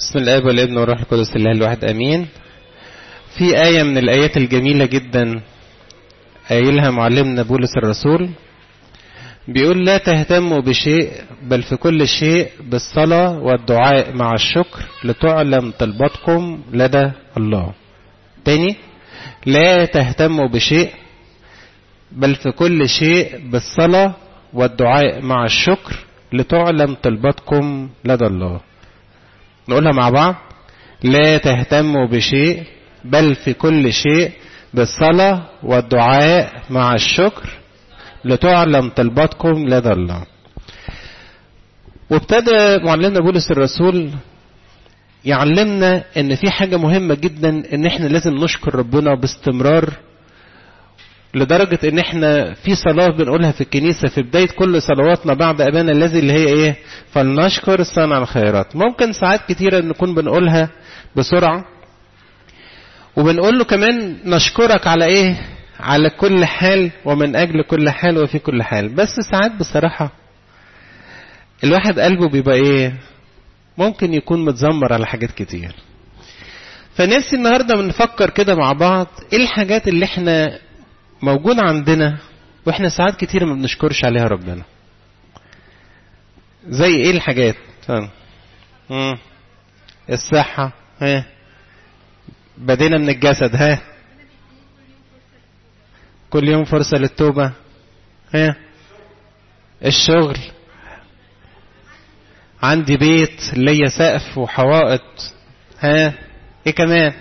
بسم الله والابن والروح القدس الله الواحد امين في آية من الآيات الجميلة جدا قايلها معلمنا بولس الرسول بيقول لا تهتموا بشيء بل في كل شيء بالصلاة والدعاء مع الشكر لتعلم طلباتكم لدى الله تاني لا تهتموا بشيء بل في كل شيء بالصلاة والدعاء مع الشكر لتعلم طلباتكم لدى الله نقولها مع بعض لا تهتموا بشيء بل في كل شيء بالصلاة والدعاء مع الشكر لتعلم طلباتكم لدى الله وابتدى معلمنا بولس الرسول يعلمنا ان في حاجة مهمة جدا ان احنا لازم نشكر ربنا باستمرار لدرجة ان احنا في صلاة بنقولها في الكنيسة في بداية كل صلواتنا بعد ابانا الذي اللي هي ايه فلنشكر صانع الخيرات ممكن ساعات كتيرة نكون بنقولها بسرعة وبنقول له كمان نشكرك على ايه على كل حال ومن اجل كل حال وفي كل حال بس ساعات بصراحة الواحد قلبه بيبقى ايه ممكن يكون متذمر على حاجات كتير فنفسي النهاردة بنفكر كده مع بعض ايه الحاجات اللي احنا موجودة عندنا واحنا ساعات كتير ما بنشكرش عليها ربنا زي ايه الحاجات مم. الصحة ها بدينا من الجسد ها كل يوم فرصة للتوبة ها الشغل عندي بيت ليا سقف وحوائط ها ايه كمان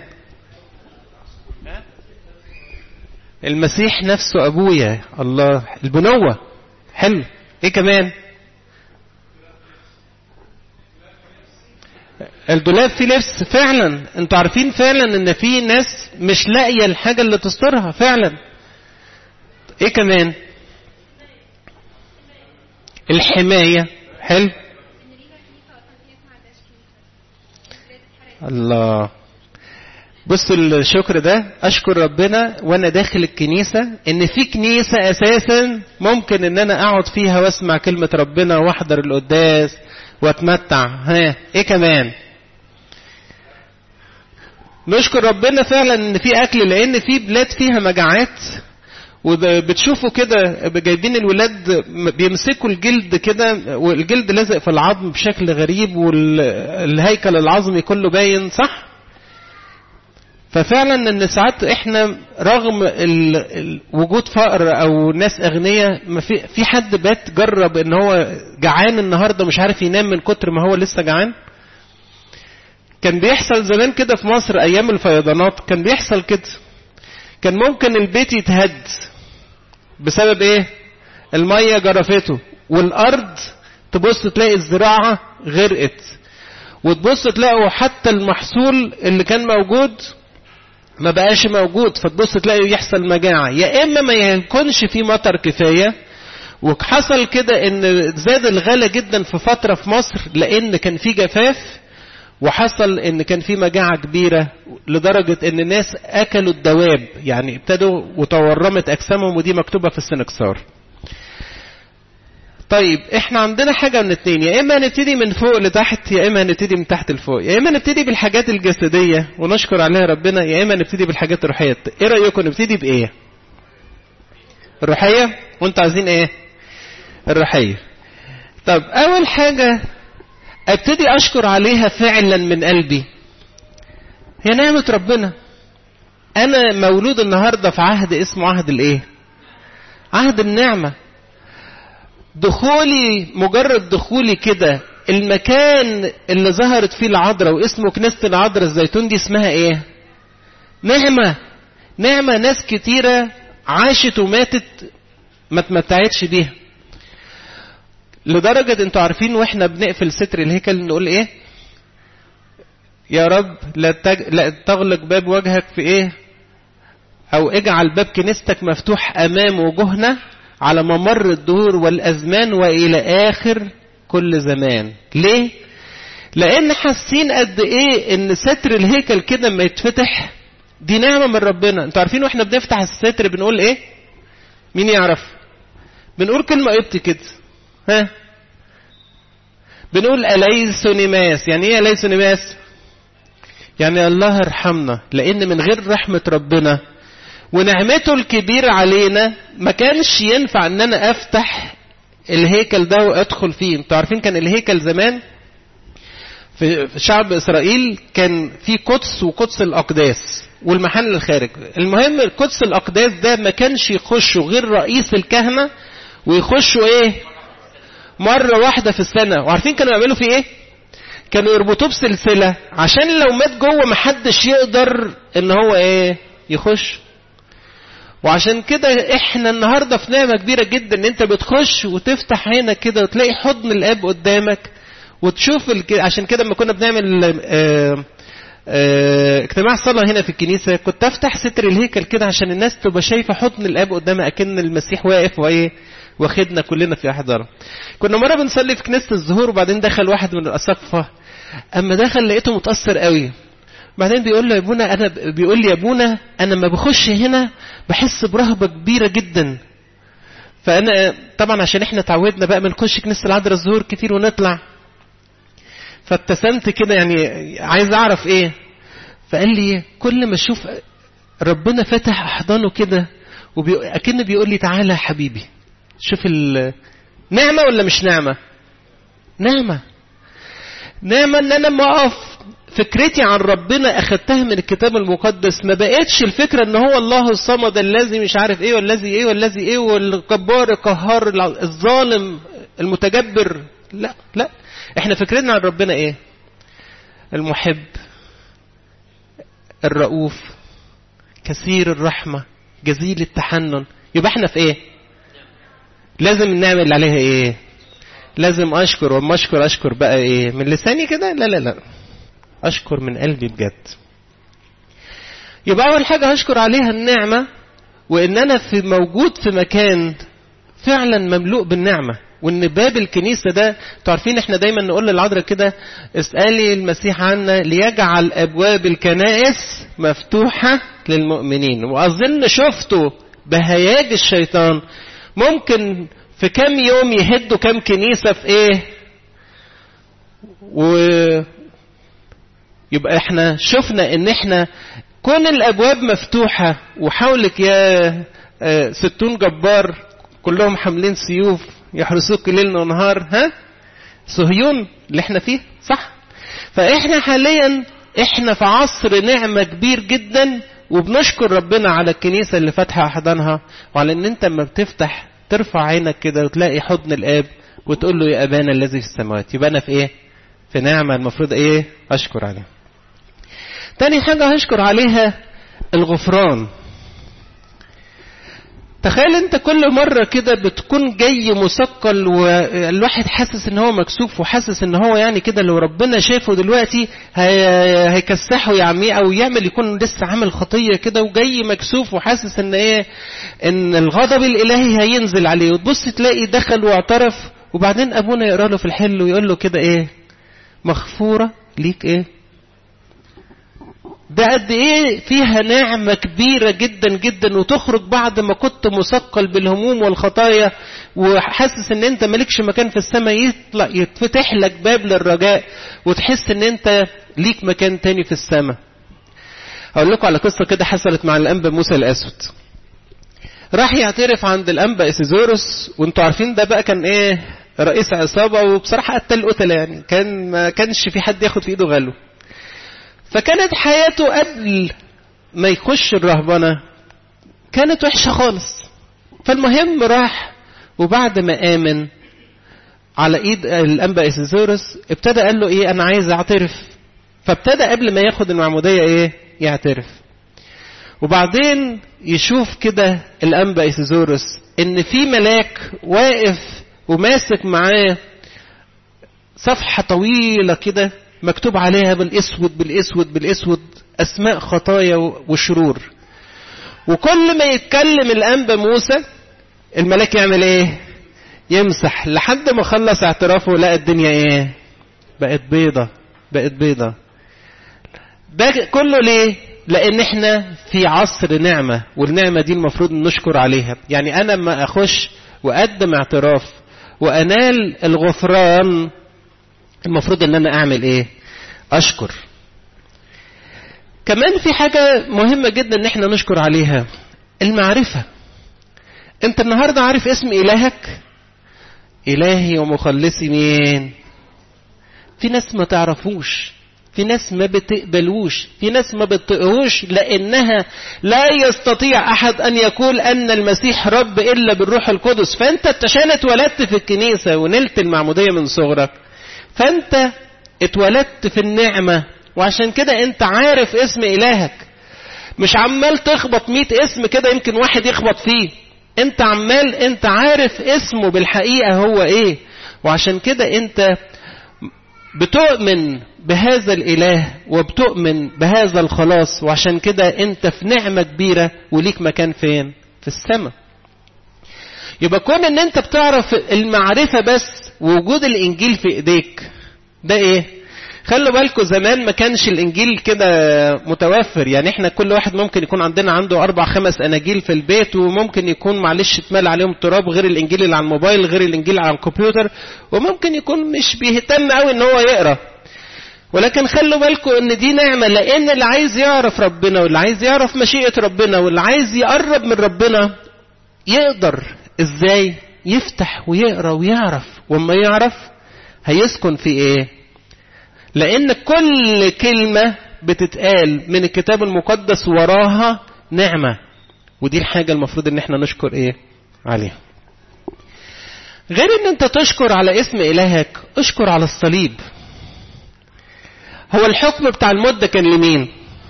المسيح نفسه ابويا الله البنوة حلو ايه كمان الدولاب فيه لبس فعلا انتوا عارفين فعلا ان في ناس مش لاقيه الحاجه اللي تسترها فعلا ايه كمان الحمايه حلو الله بصوا الشكر ده اشكر ربنا وانا داخل الكنيسه ان في كنيسه اساسا ممكن ان انا اقعد فيها واسمع كلمه ربنا واحضر القداس واتمتع ها ايه كمان نشكر ربنا فعلا ان في اكل لان في بلاد فيها مجاعات وبتشوفوا كده جايبين الولاد بيمسكوا الجلد كده والجلد لازق في العظم بشكل غريب والهيكل العظمي كله باين صح ففعلا ان ساعات احنا رغم ال ال وجود فقر او ناس اغنياء ما في في حد بات جرب ان هو جعان النهارده مش عارف ينام من كتر ما هو لسه جعان كان بيحصل زمان كده في مصر ايام الفيضانات كان بيحصل كده كان ممكن البيت يتهد بسبب ايه الميه جرفته والارض تبص تلاقي الزراعه غرقت وتبص تلاقوا حتى المحصول اللي كان موجود ما بقاش موجود فتبص تلاقي يحصل مجاعة يا إما ما يكونش في مطر كفاية وحصل كده ان زاد الغلا جدا في فترة في مصر لان كان في جفاف وحصل ان كان في مجاعة كبيرة لدرجة ان الناس اكلوا الدواب يعني ابتدوا وتورمت اجسامهم ودي مكتوبة في السنكسار طيب احنا عندنا حاجة من اتنين يا اما نبتدي من فوق لتحت يا اما نبتدي من تحت لفوق يا اما نبتدي بالحاجات الجسدية ونشكر عليها ربنا يا اما نبتدي بالحاجات الروحية ايه رأيكم نبتدي بايه الروحية وانتوا عايزين ايه الروحية طب اول حاجة ابتدي اشكر عليها فعلا من قلبي هي نعمة ربنا انا مولود النهاردة في عهد اسمه عهد الايه عهد النعمة دخولي مجرد دخولي كده المكان اللي ظهرت فيه العذراء واسمه كنيسة العذراء الزيتون دي اسمها ايه نعمة نعمة ناس كتيرة عاشت وماتت ما تمتعتش بيها لدرجة انتوا عارفين واحنا بنقفل ستر الهيكل نقول ايه يا رب لا, تج... لا تغلق باب وجهك في ايه او اجعل باب كنيستك مفتوح امام وجوهنا على ممر الدهور والازمان والى اخر كل زمان ليه لان حاسين قد ايه ان ستر الهيكل كده ما يتفتح دي نعمه من ربنا انتوا عارفين واحنا بنفتح الستر بنقول ايه مين يعرف بنقول كلمه قبط كده ها بنقول أليس نماس يعني ايه أليس نماس يعني الله ارحمنا لان من غير رحمة ربنا ونعمته الكبيرة علينا ما كانش ينفع ان انا افتح الهيكل ده وادخل فيه انتوا عارفين كان الهيكل زمان في شعب اسرائيل كان في قدس وقدس الاقداس والمحل الخارج المهم القدس الاقداس ده ما كانش يخشوا غير رئيس الكهنة ويخشوا ايه مرة واحدة في السنة وعارفين كانوا يعملوا فيه ايه كانوا يربطوه بسلسلة عشان لو مات جوه محدش يقدر ان هو ايه يخش وعشان كده احنا النهارده في نعمه كبيره جدا ان انت بتخش وتفتح عينك كده وتلاقي حضن الاب قدامك وتشوف الك... عشان كده لما كنا بنعمل اه اه اجتماع صلاة هنا في الكنيسة كنت افتح ستر الهيكل كده عشان الناس تبقى شايفة حضن الاب قدامها اكن المسيح واقف وايه واخدنا كلنا في احضانه. كنا مرة بنصلي في كنيسة الظهور وبعدين دخل واحد من الاساقفة اما دخل لقيته متأثر قوي بعدين بيقول له يا ابونا انا بيقول لي يا ابونا انا لما بخش هنا بحس برهبه كبيره جدا فانا طبعا عشان احنا اتعودنا بقى بنخش كنيسه العذراء الظهور كتير ونطلع فابتسمت كده يعني عايز اعرف ايه فقال لي كل ما اشوف ربنا فتح احضانه كده وأكن بيقول لي تعالى يا حبيبي شوف نعمه ولا مش نعمه نعمه نعمه ان انا ما اقف فكرتي عن ربنا اخدتها من الكتاب المقدس ما بقتش الفكرة ان هو الله الصمد الذي مش عارف ايه والذي ايه والذي ايه والجبار القهار الظالم المتجبر لا لا احنا فكرتنا عن ربنا ايه المحب الرؤوف كثير الرحمة جزيل التحنن يبقى احنا في ايه لازم نعمل عليها ايه لازم اشكر وما اشكر اشكر بقى ايه من لساني كده لا لا لا أشكر من قلبي بجد يبقى أول حاجة هشكر عليها النعمة وإن أنا في موجود في مكان فعلا مملوء بالنعمة وإن باب الكنيسة ده تعرفين إحنا دايما نقول للعذراء كده اسألي المسيح عنا ليجعل أبواب الكنائس مفتوحة للمؤمنين وأظن شفتوا بهياج الشيطان ممكن في كام يوم يهدوا كام كنيسة في إيه و يبقى احنا شفنا ان احنا كون الابواب مفتوحة وحولك يا ستون جبار كلهم حاملين سيوف يحرسوك ليل ونهار ها صهيون اللي احنا فيه صح فاحنا حاليا احنا في عصر نعمة كبير جدا وبنشكر ربنا على الكنيسة اللي فاتحة احضانها وعلى ان انت لما بتفتح ترفع عينك كده وتلاقي حضن الاب وتقول له يا ابانا الذي في السماوات يبقى انا في ايه في نعمة المفروض ايه اشكر عليها تاني حاجة هشكر عليها الغفران تخيل انت كل مرة كده بتكون جاي مثقل والواحد حاسس ان هو مكسوف وحاسس ان هو يعني كده لو ربنا شافه دلوقتي هيكسحه يعميه او يعمل يكون لسه عامل خطية كده وجاي مكسوف وحاسس ان ايه ان الغضب الالهي هينزل عليه وتبص تلاقي دخل واعترف وبعدين ابونا يقرا له في الحل ويقول له كده ايه مغفورة ليك ايه ده قد ايه فيها نعمة كبيرة جدا جدا وتخرج بعد ما كنت مثقل بالهموم والخطايا وحاسس ان انت مالكش مكان في السماء يطلع يتفتح لك باب للرجاء وتحس ان انت ليك مكان تاني في السماء هقول لكم على قصة كده حصلت مع الانبا موسى الاسود راح يعترف عند الانبا اسيزوروس وانتوا عارفين ده بقى كان ايه رئيس عصابة وبصراحة قتل قتلة يعني كان ما كانش في حد ياخد في ايده غلو فكانت حياته قبل ما يخش الرهبنة كانت وحشة خالص فالمهم راح وبعد ما آمن على ايد الانبا اسيزورس ابتدى قال له ايه انا عايز اعترف فابتدى قبل ما ياخد المعمودية ايه يعترف وبعدين يشوف كده الانبا اسيزورس ان في ملاك واقف وماسك معاه صفحة طويلة كده مكتوب عليها بالاسود بالاسود بالاسود اسماء خطايا وشرور وكل ما يتكلم الانبا موسى الملاك يعمل ايه يمسح لحد ما خلص اعترافه لقى الدنيا ايه بقت بيضة بقت بيضة ده كله ليه لان احنا في عصر نعمة والنعمة دي المفروض نشكر عليها يعني انا ما اخش واقدم اعتراف وانال الغفران المفروض ان انا اعمل ايه اشكر كمان في حاجة مهمة جدا ان احنا نشكر عليها المعرفة انت النهاردة عارف اسم الهك الهي ومخلصي مين في ناس ما تعرفوش في ناس ما بتقبلوش في ناس ما بتطيقوش لانها لا يستطيع احد ان يقول ان المسيح رب الا بالروح القدس فانت عشان اتولدت في الكنيسه ونلت المعموديه من صغرك فانت اتولدت في النعمه وعشان كده انت عارف اسم الهك مش عمال تخبط مئة اسم كده يمكن واحد يخبط فيه انت عمال انت عارف اسمه بالحقيقه هو ايه وعشان كده انت بتؤمن بهذا الاله وبتؤمن بهذا الخلاص وعشان كده انت في نعمه كبيره وليك مكان فين في السماء يبقى كون ان انت بتعرف المعرفه بس ووجود الانجيل في ايديك ده ايه خلوا بالكم زمان ما كانش الانجيل كده متوفر يعني احنا كل واحد ممكن يكون عندنا عنده اربع خمس اناجيل في البيت وممكن يكون معلش اتمال عليهم تراب غير الانجيل اللي على الموبايل غير الانجيل على الكمبيوتر وممكن يكون مش بيهتم قوي ان هو يقرا ولكن خلوا بالكم ان دي نعمه لان اللي عايز يعرف ربنا واللي عايز يعرف مشيئه ربنا واللي عايز يقرب من ربنا يقدر ازاي يفتح ويقرا ويعرف وما يعرف هيسكن في ايه لان كل كلمه بتتقال من الكتاب المقدس وراها نعمه ودي الحاجه المفروض ان احنا نشكر ايه عليها غير ان انت تشكر على اسم الهك اشكر على الصليب هو الحكم بتاع الموت ده كان لمين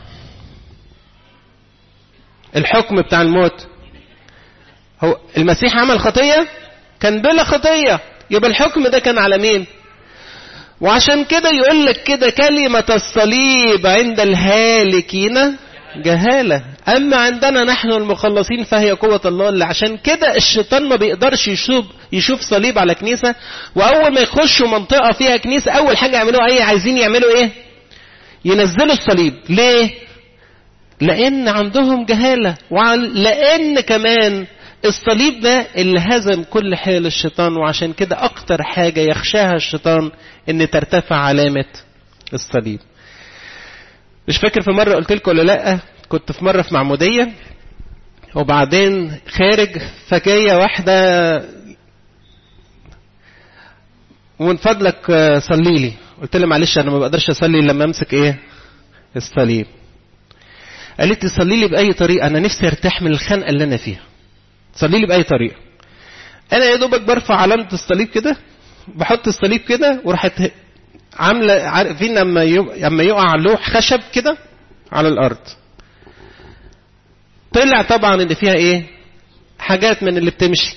الحكم بتاع الموت هو المسيح عمل خطيه كان بلا خطيه يبقى الحكم ده كان على مين وعشان كده يقول لك كده كلمة الصليب عند الهالكين جهالة أما عندنا نحن المخلصين فهي قوة الله اللي عشان كده الشيطان ما بيقدرش يشوف يشوف صليب على كنيسة وأول ما يخشوا منطقة فيها كنيسة أول حاجة يعملوها إيه عايزين يعملوا إيه ينزلوا الصليب ليه لأن عندهم جهالة ولأن كمان الصليب ده اللي هزم كل حيل الشيطان وعشان كده أكتر حاجة يخشاها الشيطان إن ترتفع علامة الصليب مش فاكر في مرة قلت لكم ولا لأ كنت في مرة في معمودية وبعدين خارج فجاية واحدة ومن فضلك صلي لي قلت لها معلش انا ما بقدرش اصلي لما امسك ايه الصليب قالت لي صلي لي باي طريقه انا نفسي ارتاح من الخنقه اللي انا فيها صلي لي باي طريقه انا يا دوبك برفع علامه الصليب كده بحط الصليب كده وراحت عامله عارفين لما لما يقع لوح خشب كده على الارض طلع طبعا ان فيها ايه حاجات من اللي بتمشي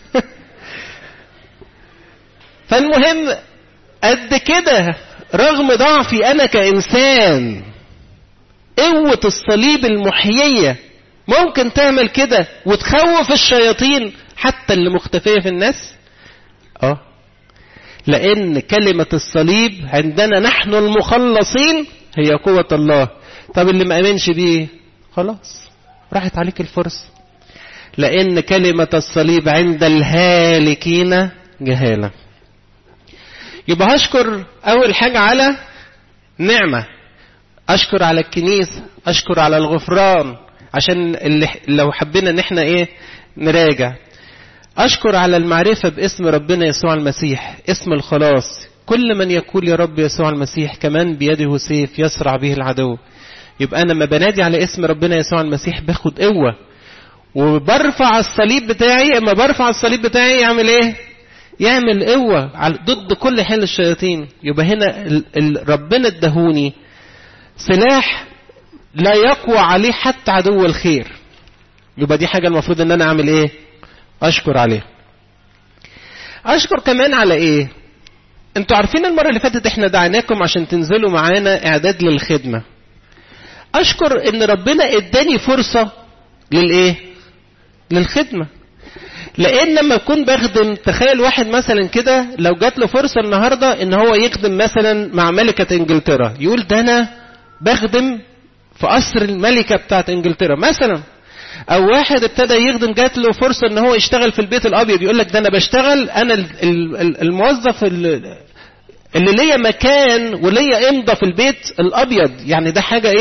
فالمهم قد كده رغم ضعفي انا كانسان قوه الصليب المحييه ممكن تعمل كده وتخوف الشياطين حتى اللي مختفيه في الناس اه لان كلمه الصليب عندنا نحن المخلصين هي قوه الله طب اللي ما امنش بيه خلاص راحت عليك الفرصه لان كلمه الصليب عند الهالكين جهاله يبقى هشكر اول حاجه على نعمه اشكر على الكنيسه اشكر على الغفران عشان اللي لو حبينا ان احنا ايه نراجع اشكر على المعرفه باسم ربنا يسوع المسيح اسم الخلاص كل من يقول يا رب يسوع المسيح كمان بيده سيف يسرع به العدو يبقى انا لما بنادي على اسم ربنا يسوع المسيح باخد قوه وبرفع الصليب بتاعي اما برفع الصليب بتاعي يعمل ايه يعمل قوة ضد كل حل الشياطين يبقى هنا ال ال ربنا ادهوني سلاح لا يقوى عليه حتى عدو الخير يبقى دي حاجة المفروض ان انا اعمل ايه اشكر عليه اشكر كمان على ايه انتوا عارفين المرة اللي فاتت احنا دعيناكم عشان تنزلوا معانا اعداد للخدمة اشكر ان ربنا اداني فرصة للايه للخدمة لان لما اكون بخدم تخيل واحد مثلا كده لو جات له فرصه النهارده ان هو يخدم مثلا مع ملكه انجلترا يقول ده انا بخدم في قصر الملكه بتاعت انجلترا مثلا او واحد ابتدى يخدم جات له فرصه ان هو يشتغل في البيت الابيض يقول لك ده انا بشتغل انا الموظف اللي ليا مكان وليا امضى في البيت الابيض يعني ده حاجه ايه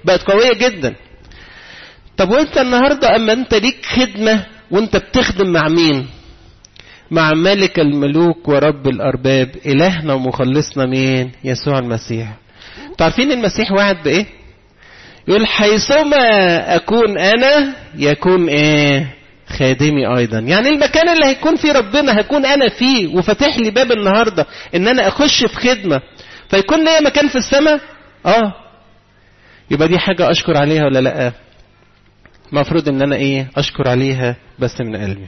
بقت قوية جدا طب وانت النهاردة اما انت ليك خدمة وانت بتخدم مع مين مع ملك الملوك ورب الارباب الهنا ومخلصنا مين يسوع المسيح تعرفين المسيح وعد بايه يقول حيثما اكون انا يكون ايه خادمي ايضا يعني المكان اللي هيكون فيه ربنا هكون انا فيه وفاتح لي باب النهارده ان انا اخش في خدمه فيكون ليا مكان في السماء اه يبقى دي حاجه اشكر عليها ولا لا المفروض ان انا ايه اشكر عليها بس من قلبي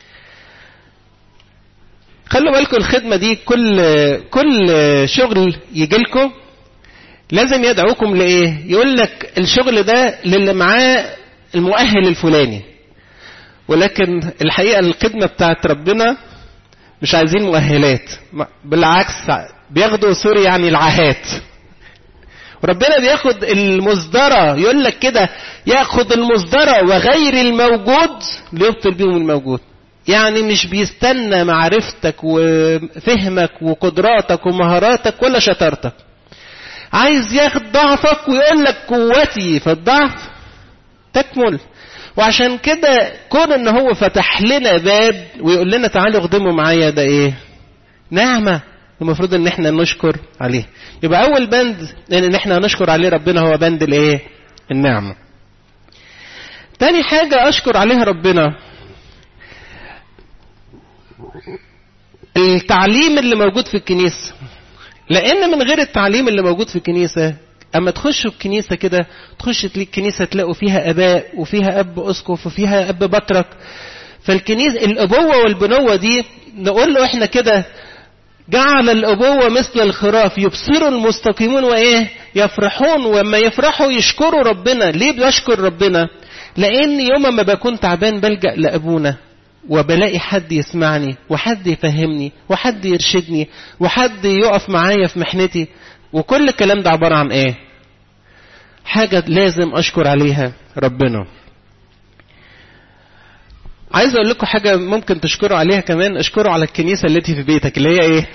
خلوا بالكم الخدمه دي كل كل شغل يجي لكم لازم يدعوكم لايه يقول لك الشغل ده للي معاه المؤهل الفلاني ولكن الحقيقه الخدمه بتاعت ربنا مش عايزين مؤهلات بالعكس بياخدوا سوري يعني العاهات وربنا بياخد المصدرة يقول لك كده ياخد المصدرة وغير الموجود ليبطل بيهم الموجود يعني مش بيستنى معرفتك وفهمك وقدراتك ومهاراتك ولا شطارتك عايز ياخد ضعفك ويقول لك قوتي في الضعف تكمل وعشان كده كون ان هو فتح لنا باب ويقول لنا تعالوا اخدموا معايا ده ايه نعمه المفروض ان احنا نشكر عليه يبقى اول بند ان احنا نشكر عليه ربنا هو بند الايه النعمه تاني حاجه اشكر عليها ربنا التعليم اللي موجود في الكنيسه لان من غير التعليم اللي موجود في الكنيسه اما تخشوا الكنيسه كده تخش تلاقي الكنيسه تلاقوا فيها اباء وفيها اب اسقف وفيها اب بطرك فالكنيسه الابوه والبنوه دي نقول له احنا كده جعل الأبوة مثل الخراف يبصر المستقيمون وإيه يفرحون وما يفرحوا يشكروا ربنا ليه بيشكر ربنا لأن يوم ما بكون تعبان بلجأ لأبونا وبلاقي حد يسمعني وحد يفهمني وحد يرشدني وحد يقف معايا في محنتي وكل الكلام ده عبارة عن ايه حاجة لازم اشكر عليها ربنا عايز اقول لكم حاجة ممكن تشكروا عليها كمان اشكروا على الكنيسة التي في بيتك اللي هي ايه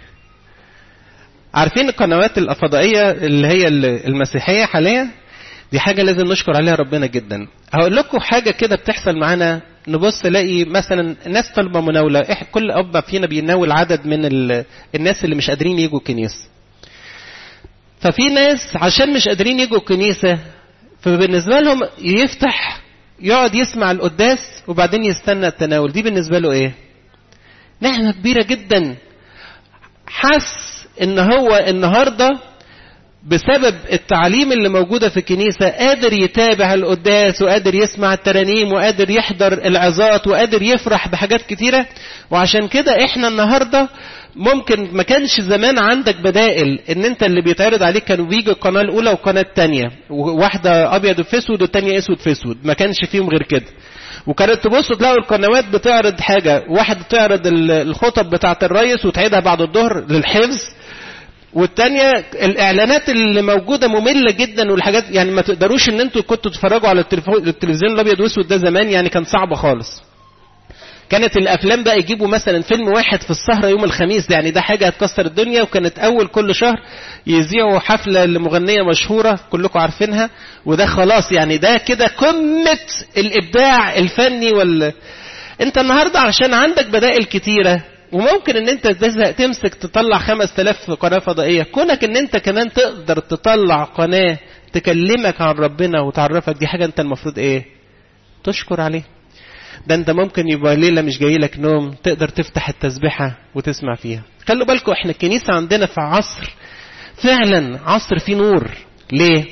عارفين القنوات الفضائية اللي هي المسيحية حاليا دي حاجة لازم نشكر عليها ربنا جدا هقول لكم حاجة كده بتحصل معانا نبص نلاقي مثلا ناس طالبة مناولة كل أب فينا بيناول عدد من الناس اللي مش قادرين يجوا الكنيسة ففي ناس عشان مش قادرين يجوا الكنيسة فبالنسبة لهم يفتح يقعد يسمع القداس وبعدين يستنى التناول دي بالنسبة له ايه نعمة كبيرة جدا حس ان هو النهاردة بسبب التعليم اللي موجودة في الكنيسة قادر يتابع القداس وقادر يسمع الترانيم وقادر يحضر العظات وقادر يفرح بحاجات كتيرة وعشان كده احنا النهاردة ممكن ما كانش زمان عندك بدائل ان انت اللي بيتعرض عليك كانوا بيجي القناة الاولى والقناة التانية واحدة ابيض في اسود والتانية اسود في اسود ما كانش فيهم غير كده وكانت تبصوا تلاقوا القنوات بتعرض حاجة واحد تعرض الخطب بتاعة الريس وتعيدها بعد الظهر للحفظ والتانية الإعلانات اللي موجودة مملة جدا والحاجات يعني ما تقدروش إن أنتوا كنتوا تتفرجوا على التلفزيون الأبيض وأسود ده زمان يعني كان صعب خالص. كانت الأفلام بقى يجيبوا مثلا فيلم واحد في السهرة يوم الخميس يعني ده حاجة هتكسر الدنيا وكانت أول كل شهر يذيعوا حفلة لمغنية مشهورة كلكم عارفينها وده خلاص يعني ده كده قمة الإبداع الفني وال أنت النهاردة عشان عندك بدائل كتيرة وممكن ان انت تزهق تمسك تطلع خمس تلاف قناة فضائية كونك ان انت كمان تقدر تطلع قناة تكلمك عن ربنا وتعرفك دي حاجة انت المفروض ايه تشكر عليه ده انت ممكن يبقى ليلة مش جاي لك نوم تقدر تفتح التسبيحة وتسمع فيها خلوا بالكم احنا الكنيسة عندنا في عصر فعلا عصر فيه نور ليه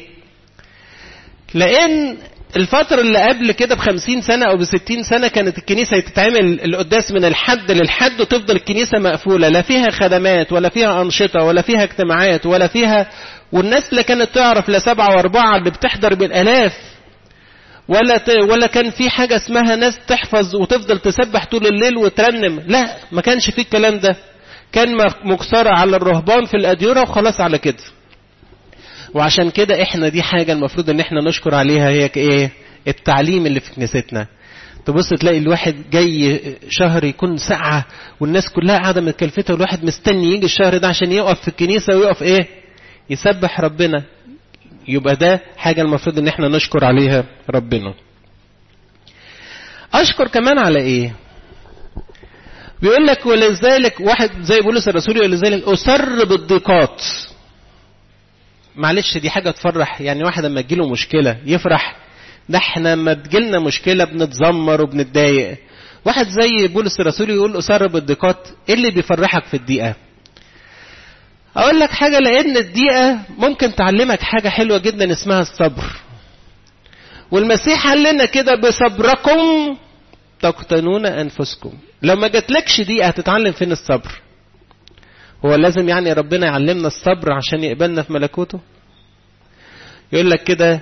لان الفترة اللي قبل كده بخمسين سنة أو بستين سنة كانت الكنيسة تتعمل القداس من الحد للحد وتفضل الكنيسة مقفولة لا فيها خدمات ولا فيها أنشطة ولا فيها اجتماعات ولا فيها والناس اللي كانت تعرف لا سبعة وأربعة اللي بتحضر بالآلاف ولا ت... ولا كان في حاجة اسمها ناس تحفظ وتفضل تسبح طول الليل وترنم لا ما كانش في الكلام ده كان مكسرة على الرهبان في الأديرة وخلاص على كده وعشان كده احنا دي حاجة المفروض ان احنا نشكر عليها هي ايه التعليم اللي في كنيستنا تبص تلاقي الواحد جاي شهر يكون ساعة والناس كلها قاعدة متكلفتة والواحد مستني يجي الشهر ده عشان يقف في الكنيسة ويقف ايه يسبح ربنا يبقى ده حاجة المفروض ان احنا نشكر عليها ربنا اشكر كمان على ايه بيقول لك ولذلك واحد زي بولس الرسول ولذلك أسر بالضيقات معلش دي حاجة تفرح يعني واحد لما تجيله مشكلة يفرح ده احنا لما تجيلنا مشكلة بنتذمر وبنتضايق واحد زي بولس الرسول يقول أسر بالضيقات ايه اللي بيفرحك في الدقيقة اقول لك حاجة لان الدقيقة ممكن تعلمك حاجة حلوة جدا اسمها الصبر والمسيح قال لنا كده بصبركم تقتنون انفسكم لو ما جاتلكش دقيقة هتتعلم فين الصبر هو لازم يعني ربنا يعلمنا الصبر عشان يقبلنا في ملكوته يقول لك كده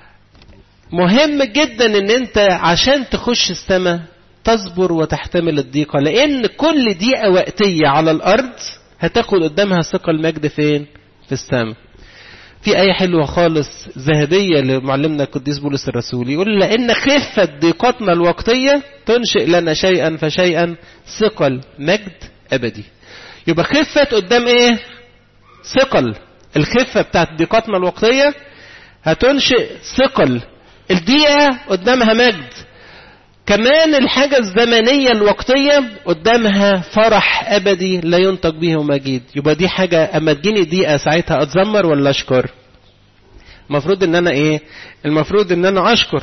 مهم جدا ان انت عشان تخش السماء تصبر وتحتمل الضيقة لان كل دقيقة وقتية على الارض هتاخد قدامها ثقة المجد فين في السماء في آية حلوة خالص ذهبية لمعلمنا القديس بولس الرسول يقول لأن خفة ضيقتنا الوقتية تنشئ لنا شيئا فشيئا ثقل مجد أبدي يبقى خفة قدام إيه ثقل الخفة بتاعت ضيقتنا الوقتية هتنشئ ثقل الدقيقة قدامها مجد كمان الحاجة الزمنية الوقتية قدامها فرح أبدي لا ينطق به مجيد يبقى دي حاجة أما تجيني دقيقة ساعتها أتذمر ولا أشكر المفروض إن أنا إيه المفروض إن أنا أشكر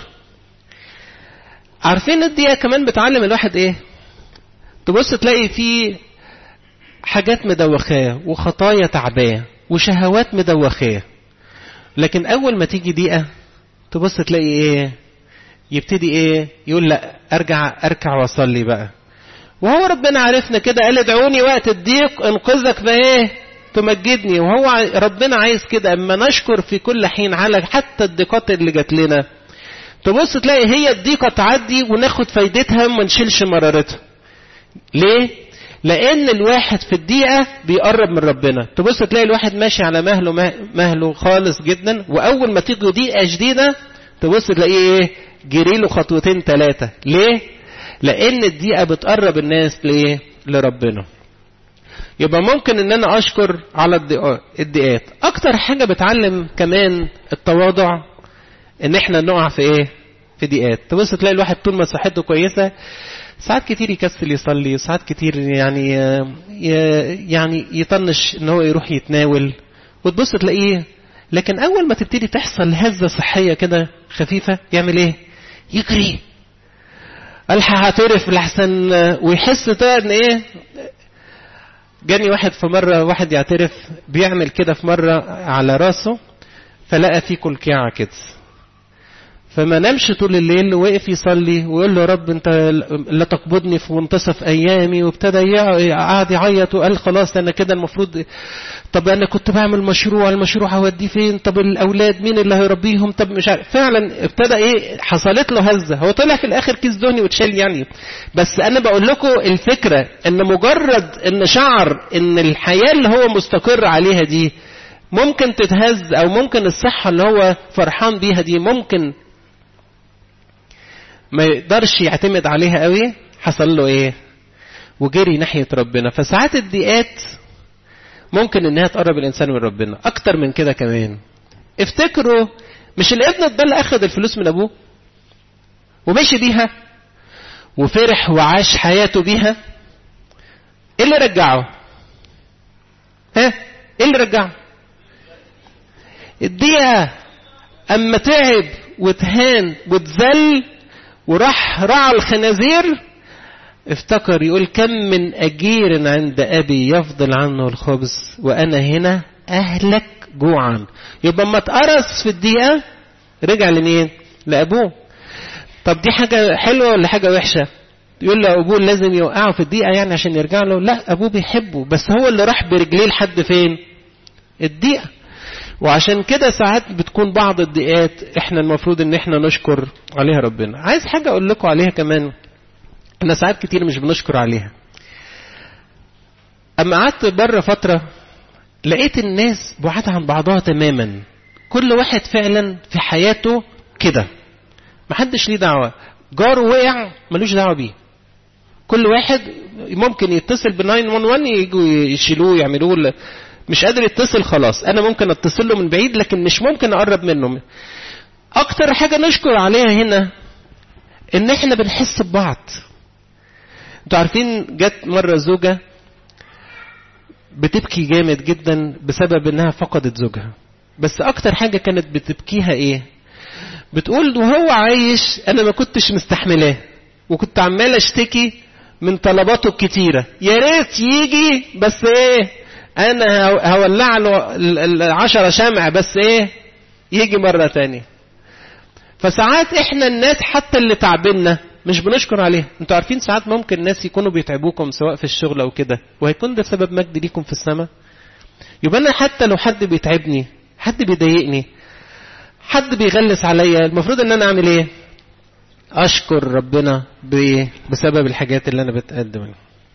عارفين الدقيقة كمان بتعلم الواحد إيه تبص تلاقي فيه حاجات مدوخاه وخطايا تعباه وشهوات مدوخاه لكن أول ما تيجي دقيقة تبص تلاقي إيه يبتدي ايه يقول لا ارجع اركع واصلي بقى وهو ربنا عرفنا كده قال ادعوني وقت الضيق انقذك بايه تمجدني وهو ربنا عايز كده اما نشكر في كل حين على حتى الضيقات اللي جات لنا تبص تلاقي هي الضيقه تعدي وناخد فايدتها وما نشيلش مرارتها ليه لان الواحد في الدقيقه بيقرب من ربنا تبص تلاقي الواحد ماشي على مهله مهله خالص جدا واول ما تيجي دقيقه جديده تبص تلاقيه ايه جري له خطوتين ثلاثة ليه؟ لأن الدقيقة بتقرب الناس ليه؟ لربنا. يبقى ممكن إن أنا أشكر على الدقات. أكتر حاجة بتعلم كمان التواضع إن إحنا نقع في إيه؟ في دقات. تبص تلاقي الواحد طول ما صحته كويسة ساعات كتير يكسل يصلي، ساعات كتير يعني يعني يطنش إن هو يروح يتناول وتبص تلاقيه لكن أول ما تبتدي تحصل هزة صحية كده خفيفة يعمل إيه؟ يجري الحق اعترف لحسن ويحس ده ان ايه جاني واحد في مرة واحد يعترف بيعمل كده في مرة على راسه فلقى فيه كلكعة كده فما نامش طول الليل ووقف يصلي ويقول له يا رب انت لا تقبضني في منتصف ايامي وابتدى قعد يعيط وقال خلاص انا كده المفروض طب انا كنت بعمل مشروع المشروع هوديه فين طب الاولاد مين اللي هيربيهم طب مش عارف فعلا ابتدى ايه حصلت له هزه هو طلع في الاخر كيس دهني واتشال يعني بس انا بقول لكم الفكره ان مجرد ان شعر ان الحياه اللي هو مستقر عليها دي ممكن تتهز او ممكن الصحه اللي هو فرحان بيها دي ممكن ما يقدرش يعتمد عليها قوي حصل له ايه وجري ناحيه ربنا فساعات الضيقات ممكن انها تقرب الانسان من ربنا اكتر من كده كمان افتكروا مش الابن ده اللي اخذ الفلوس من ابوه ومشي بيها وفرح وعاش حياته بيها ايه اللي رجعه ها ايه اللي رجعه الدقيقه اما تعب وتهان وتذل وراح رعى الخنازير افتكر يقول كم من أجير عند أبي يفضل عنه الخبز وأنا هنا أهلك جوعا يبقى ما اتقرص في الدقيقة رجع لمين؟ لأبوه طب دي حاجة حلوة ولا حاجة وحشة؟ يقول له أبوه لازم يوقعه في الدقيقة يعني عشان يرجع له لا أبوه بيحبه بس هو اللي راح برجليه لحد فين؟ الدقيقة وعشان كده ساعات بتكون بعض الدقات احنا المفروض ان احنا نشكر عليها ربنا عايز حاجة اقول لكم عليها كمان احنا ساعات كتير مش بنشكر عليها اما قعدت بره فترة لقيت الناس بعاد عن بعضها تماما كل واحد فعلا في حياته كده محدش ليه دعوة جاره وقع ملوش دعوة بيه كل واحد ممكن يتصل ب 911 يجوا يشيلوه يعملوه مش قادر يتصل خلاص انا ممكن اتصل له من بعيد لكن مش ممكن اقرب منه اكتر حاجة نشكر عليها هنا ان احنا بنحس ببعض انتوا عارفين جت مرة زوجة بتبكي جامد جدا بسبب انها فقدت زوجها بس اكتر حاجة كانت بتبكيها ايه بتقول وهو عايش انا ما كنتش مستحملاه وكنت عمال اشتكي من طلباته الكتيرة يا ريت يجي بس ايه انا هولع له العشرة شمع بس ايه يجي مرة تانية فساعات احنا الناس حتى اللي تعبنا مش بنشكر عليها انتوا عارفين ساعات ممكن ناس يكونوا بيتعبوكم سواء في الشغل او كده وهيكون ده سبب مجد ليكم في السماء يبقى انا حتى لو حد بيتعبني حد بيضايقني حد بيغلس عليا المفروض ان انا اعمل ايه اشكر ربنا بايه بسبب الحاجات اللي انا بتقدم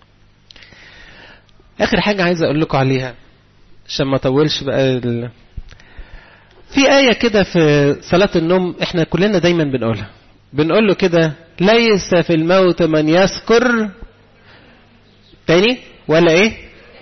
اخر حاجه عايز اقول لكم عليها عشان ما اطولش بقى ال... في آية كده في صلاة النوم احنا كلنا دايما بنقولها بنقول له كده ليس في الموت من يذكر تاني ولا ايه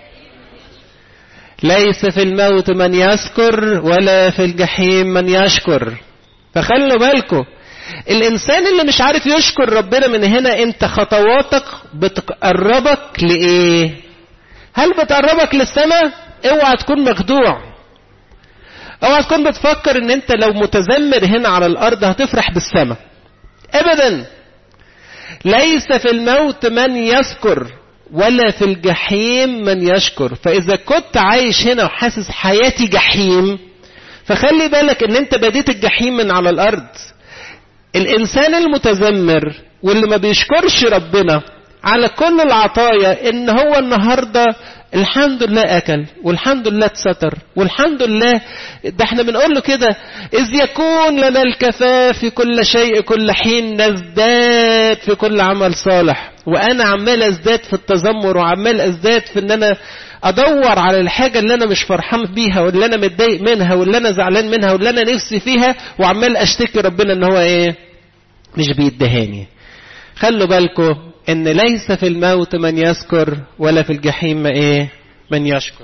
ليس في الموت من يذكر ولا في الجحيم من يشكر فخلوا بالكم الانسان اللي مش عارف يشكر ربنا من هنا انت خطواتك بتقربك لايه هل بتقربك للسماء اوعى تكون مخدوع اوعى تكون بتفكر ان انت لو متذمر هنا على الارض هتفرح بالسماء ابدا ليس في الموت من يذكر ولا في الجحيم من يشكر فاذا كنت عايش هنا وحاسس حياتي جحيم فخلي بالك ان انت بديت الجحيم من على الارض الانسان المتذمر واللي ما بيشكرش ربنا على كل العطايا ان هو النهارده الحمد لله اكل والحمد لله اتستر والحمد لله ده احنا بنقول له كده اذ يكون لنا الكفاف في كل شيء كل حين نزداد في كل عمل صالح وانا عمال ازداد في التذمر وعمال ازداد في ان انا ادور على الحاجة اللي انا مش فرحان بيها واللي انا متضايق منها واللي انا زعلان منها واللي انا نفسي فيها وعمال اشتكي ربنا ان هو ايه مش بيدهاني خلوا بالكم ان ليس في الموت من يذكر ولا في الجحيم ايه من يشكر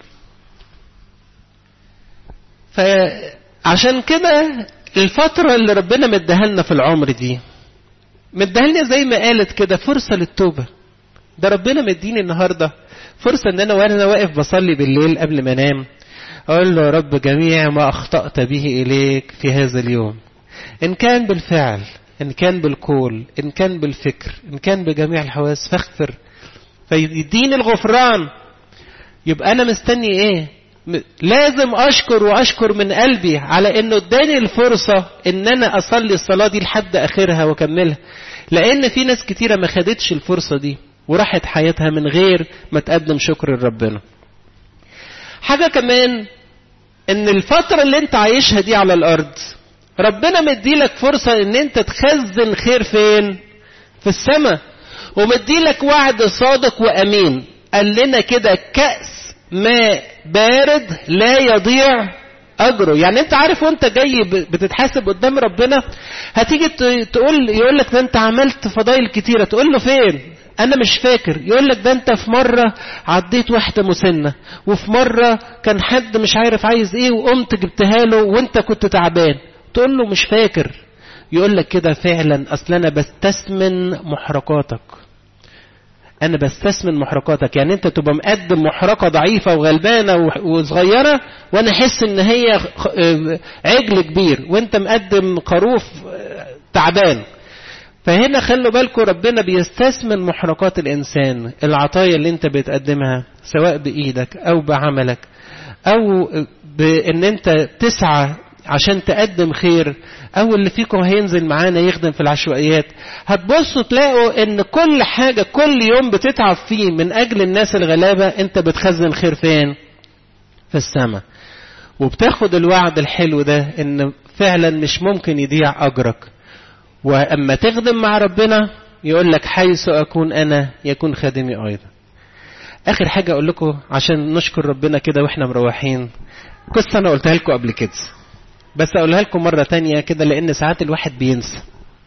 فعشان كده الفترة اللي ربنا مديها لنا في العمر دي مديها لنا زي ما قالت كده فرصة للتوبة ده ربنا مديني النهاردة فرصة ان انا وانا واقف بصلي بالليل قبل ما انام اقول له يا رب جميع ما اخطأت به اليك في هذا اليوم ان كان بالفعل إن كان بالقول إن كان بالفكر إن كان بجميع الحواس فاغفر فيديني الغفران يبقى أنا مستني إيه لازم أشكر وأشكر من قلبي على إنه اداني الفرصة إن أنا أصلي الصلاة دي لحد آخرها وأكملها لأن في ناس كتيرة ما خدتش الفرصة دي وراحت حياتها من غير ما تقدم شكر لربنا حاجة كمان إن الفترة اللي أنت عايشها دي على الأرض ربنا مديلك فرصة ان انت تخزن خير فين في السماء ومديلك وعد صادق وامين قال لنا كده كأس ماء بارد لا يضيع اجره يعني انت عارف وانت جاي بتتحاسب قدام ربنا هتيجي تقول يقول لك ده انت عملت فضايل كتيرة تقول له فين انا مش فاكر يقول لك ده انت في مرة عديت واحدة مسنة وفي مرة كان حد مش عارف عايز ايه وقمت جبتها له وانت كنت تعبان تقول له مش فاكر يقول لك كده فعلا اصل انا بستثمن محرقاتك انا بستثمن محرقاتك يعني انت تبقى مقدم محرقة ضعيفة وغلبانة وصغيرة وانا احس ان هي عجل كبير وانت مقدم خروف تعبان فهنا خلوا بالكم ربنا بيستثمن محرقات الانسان العطايا اللي انت بتقدمها سواء بايدك او بعملك او بان انت تسعى عشان تقدم خير او اللي فيكم هينزل معانا يخدم في العشوائيات هتبصوا تلاقوا ان كل حاجة كل يوم بتتعب فيه من اجل الناس الغلابة انت بتخزن خير فين في السماء وبتاخد الوعد الحلو ده ان فعلا مش ممكن يضيع اجرك واما تخدم مع ربنا يقول لك حيث اكون انا يكون خادمي ايضا اخر حاجة اقول لكم عشان نشكر ربنا كده واحنا مروحين قصة انا قلتها لكم قبل كده بس اقولها لكم مرة تانية كده لان ساعات الواحد بينسى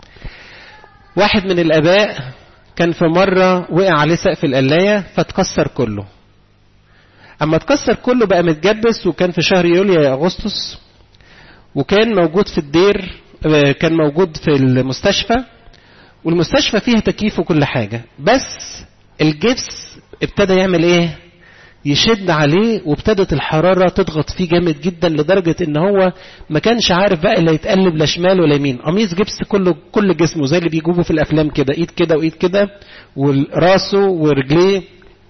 واحد من الاباء كان في مرة وقع عليه سقف القلاية فاتكسر كله اما اتكسر كله بقى متجبس وكان في شهر يوليو يا اغسطس وكان موجود في الدير كان موجود في المستشفى والمستشفى فيها تكييف وكل حاجة بس الجبس ابتدى يعمل ايه يشد عليه وابتدت الحرارة تضغط فيه جامد جدا لدرجة ان هو ما كانش عارف بقى اللي يتقلب لا شمال ولا يمين قميص جبس كله كل جسمه زي اللي بيجيبوا في الافلام كده ايد كده وايد كده وراسه ورجليه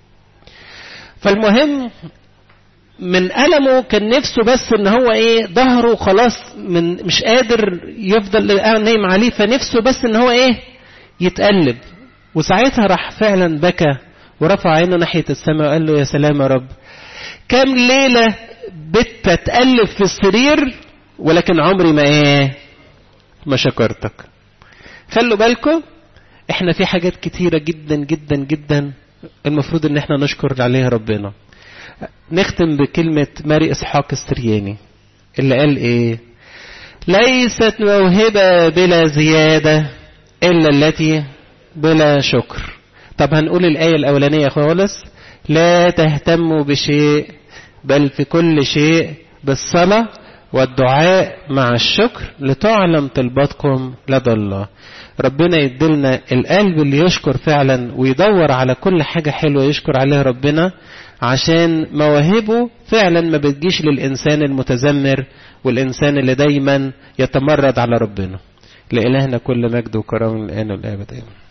فالمهم من ألمه كان نفسه بس ان هو ايه ظهره خلاص من مش قادر يفضل نايم عليه فنفسه بس ان هو ايه يتقلب وساعتها راح فعلا بكى ورفع عينه ناحية السماء وقال له يا سلام يا رب كم ليلة بت اتقلب في السرير ولكن عمري ما ايه ما شكرتك خلوا بالكم احنا في حاجات كتيرة جدا جدا جدا المفروض ان احنا نشكر عليها ربنا نختم بكلمة ماري اسحاق السرياني اللي قال ايه ليست موهبة بلا زيادة الا التي بلا شكر طب هنقول الآية الأولانية خالص لا تهتموا بشيء بل في كل شيء بالصلاة والدعاء مع الشكر لتعلم طلباتكم لدى الله ربنا يدلنا القلب اللي يشكر فعلا ويدور على كل حاجة حلوة يشكر عليها ربنا عشان مواهبه فعلا ما بتجيش للإنسان المتذمر والإنسان اللي دايما يتمرد على ربنا لإلهنا كل مجد وكرم الآن والآبد آمين